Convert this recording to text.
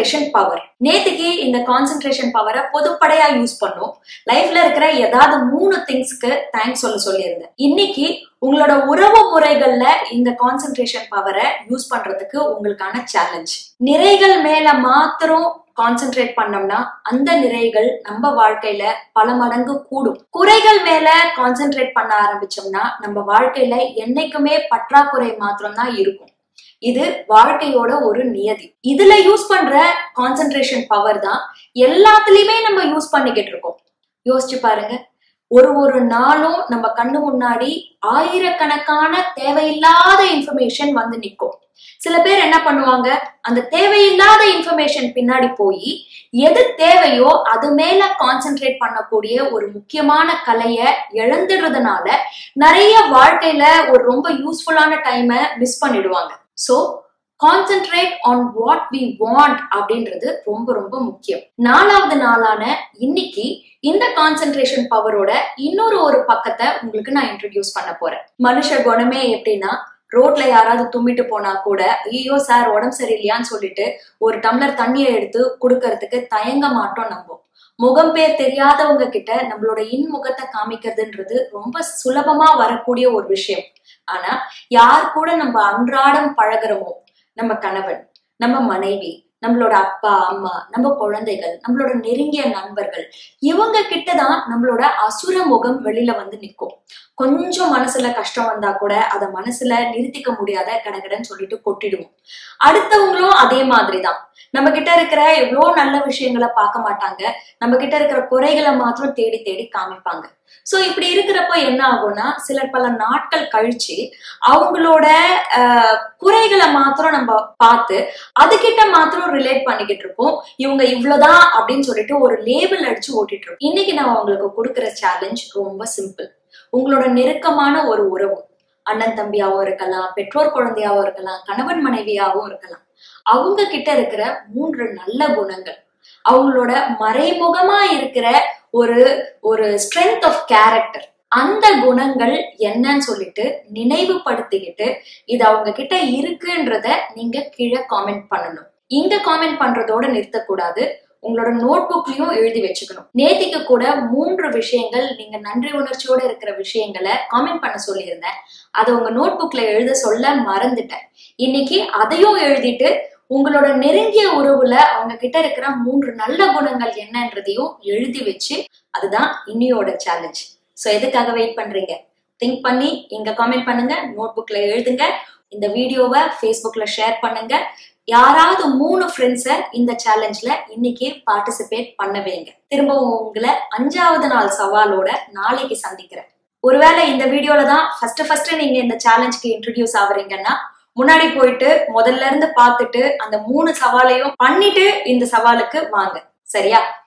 concentration power நேத்துக்கு இந்த concentration பவரை பொதுப்படையா யூஸ் பண்ணும் லைஃப்ல இருக்கிற ஏதாவது மூணு திங்ஸ்க்கு தேங்க்ஸ் சொல்ல சொல்லியிருந்தேன் இன்னைக்கு உங்களோட உறவு முறைகள்ல இந்த கான்சென்ட்ரேஷன் பவரை யூஸ் பண்றதுக்கு உங்களுக்கான சேலஞ்ச் நிறைகள் மேல மாத்திரம் கான்சென்ட்ரேட் பண்ணோம்னா அந்த நிறைகள் நம்ம வாழ்க்கையில பல மடங்கு கூடும் குறைகள் மேல கான்சென்ட்ரேட் பண்ண ஆரம்பிச்சோம்னா நம்ம வாழ்க்கையில என்னைக்குமே பற்றாக்குறை மாத்திரம் தான் இருக்கும் இது வாழ்க்கையோட ஒரு நியதி இதுல யூஸ் பண்ற கான்சென்ட்ரேஷன் பவர் தான் எல்லாத்துலயுமே நம்ம யூஸ் பண்ணிக்கிட்டு இருக்கோம் யோசிச்சு பாருங்க ஒரு ஒரு நாளும் நம்ம கண்ணு முன்னாடி ஆயிரக்கணக்கான தேவையில்லாத இன்ஃபர்மேஷன் வந்து நிற்கும் சில பேர் என்ன பண்ணுவாங்க அந்த தேவையில்லாத இன்ஃபர்மேஷன் பின்னாடி போய் எது தேவையோ அது மேல கான்சென்ட்ரேட் பண்ணக்கூடிய ஒரு முக்கியமான கலைய இழந்துடுறதுனால நிறைய வாழ்க்கையில ஒரு ரொம்ப யூஸ்ஃபுல்லான டைமை மிஸ் பண்ணிடுவாங்க so concentrate on what we want அப்படின்றது ரொம்ப ரொம்ப முக்கியம் நாலாவது நாளான இன்னைக்கு இந்த கான்சென்ட்ரேஷன் பவரோட இன்னொரு ஒரு பக்கத்தை உங்களுக்கு நான் இன்ட்ரடியூஸ் பண்ண போறேன் மனுஷ குணமே எப்படின்னா ரோட்ல யாராவது தும்பிட்டு போனா கூட ஐயோ சார் உடம்பு சரியில்லையான்னு சொல்லிட்டு ஒரு டம்ளர் தண்ணியை எடுத்து கொடுக்கறதுக்கு தயங்க மாட்டோம் நம்ம முகம் பேர் தெரியாதவங்க கிட்ட நம்மளோட இன்முகத்தை காமிக்கிறதுன்றது ரொம்ப சுலபமா வரக்கூடிய ஒரு விஷயம் ஆனா யார் கூட நம்ம அன்றாடம் பழகுறோமோ நம்ம கணவன் நம்ம மனைவி நம்மளோட அப்பா அம்மா நம்ம குழந்தைகள் நம்மளோட நெருங்கிய நண்பர்கள் இவங்க கிட்டதான் நம்மளோட அசுர முகம் வெளியில வந்து நிற்கும் கொஞ்சம் மனசுல கஷ்டம் வந்தா கூட அதை மனசுல நிறுத்திக்க முடியாத கடகடன்னு சொல்லிட்டு கொட்டிடுவோம் அடுத்தவங்களும் அதே மாதிரிதான் நம்ம கிட்ட இருக்கிற எவ்வளோ நல்ல விஷயங்களை பார்க்க மாட்டாங்க நம்ம கிட்ட இருக்கிற குறைகளை மாத்திரம் தேடி தேடி காமிப்பாங்க சோ இப்படி இருக்கிறப்போ என்ன ஆகும்னா சிலர் பல நாட்கள் கழிச்சு அவங்களோட குறைகளை மாத்திரம் நம்ம பார்த்து அதுகிட்ட மாத்திரம் ரிலேட் பண்ணிக்கிட்டு இருப்போம் இவங்க இவ்வளவுதான் அப்படின்னு சொல்லிட்டு ஒரு லேபிள் அடிச்சு ஓட்டிட்டு இருக்கோம் இன்னைக்கு நான் உங்களுக்கு கொடுக்குற சேலஞ்ச் ரொம்ப சிம்பிள் உங்களோட நெருக்கமான ஒரு உறவு அண்ணன் தம்பியாவும் இருக்கலாம் பெற்றோர் குழந்தையாவும் இருக்கலாம் கணவன் மனைவியாவும் இருக்கலாம் அவங்க கிட்ட இருக்கிற மூன்று நல்ல குணங்கள் அவங்களோட மறைமுகமா இருக்கிற ஒரு ஒரு ஸ்ட்ரென்த் ஆஃப் கேரக்டர் அந்த குணங்கள் என்னன்னு சொல்லிட்டு நினைவுபடுத்திக்கிட்டு இது அவங்க கிட்ட இருக்குன்றத நீங்க கீழே காமெண்ட் பண்ணணும் இங்க காமெண்ட் பண்றதோட நிறுத்தக்கூடாது உங்களோட நோட் புக்லயும் எழுதி வச்சுக்கணும் நேத்திக்கு கூட மூன்று விஷயங்கள் நீங்க நன்றி உணர்ச்சியோட இருக்கிற விஷயங்களை காமெண்ட் பண்ண சொல்லியிருந்தேன் அதை உங்க நோட் புக்ல எழுத சொல்ல மறந்துட்டேன் இன்னைக்கு அதையும் எழுதிட்டு உங்களோட நெருங்கிய உறவுல அவங்க கிட்ட இருக்கிற மூன்று நல்ல குணங்கள் என்னன்றதையும் எழுதி வச்சு அதுதான் இன்னியோட சேலஞ்ச் ஸோ எதுக்காக வெயிட் பண்றீங்க திங்க் பண்ணி இங்க காமெண்ட் பண்ணுங்க நோட் புக்ல எழுதுங்க இந்த வீடியோவை ஃபேஸ்புக்ல ஷேர் பண்ணுங்க யாராவது மூணு ஃப்ரெண்ட்ஸை இந்த சேலஞ்ச்ல இன்னைக்கு பார்ட்டிசிபேட் பண்ண வைங்க திரும்பவும் உங்களை அஞ்சாவது நாள் சவாலோட நாளைக்கு சந்திக்கிறேன் ஒருவேளை இந்த வீடியோல தான் ஃபர்ஸ்ட் ஃபர்ஸ்ட் நீங்க இந்த சேலஞ்சுக்கு இன்ட்ரடியூஸ் ஆகுறீங்கன்னா முன்னாடி போயிட்டு முதல்ல இருந்து பார்த்துட்டு அந்த மூணு சவாலையும் பண்ணிட்டு இந்த சவாலுக்கு வாங்க சரியா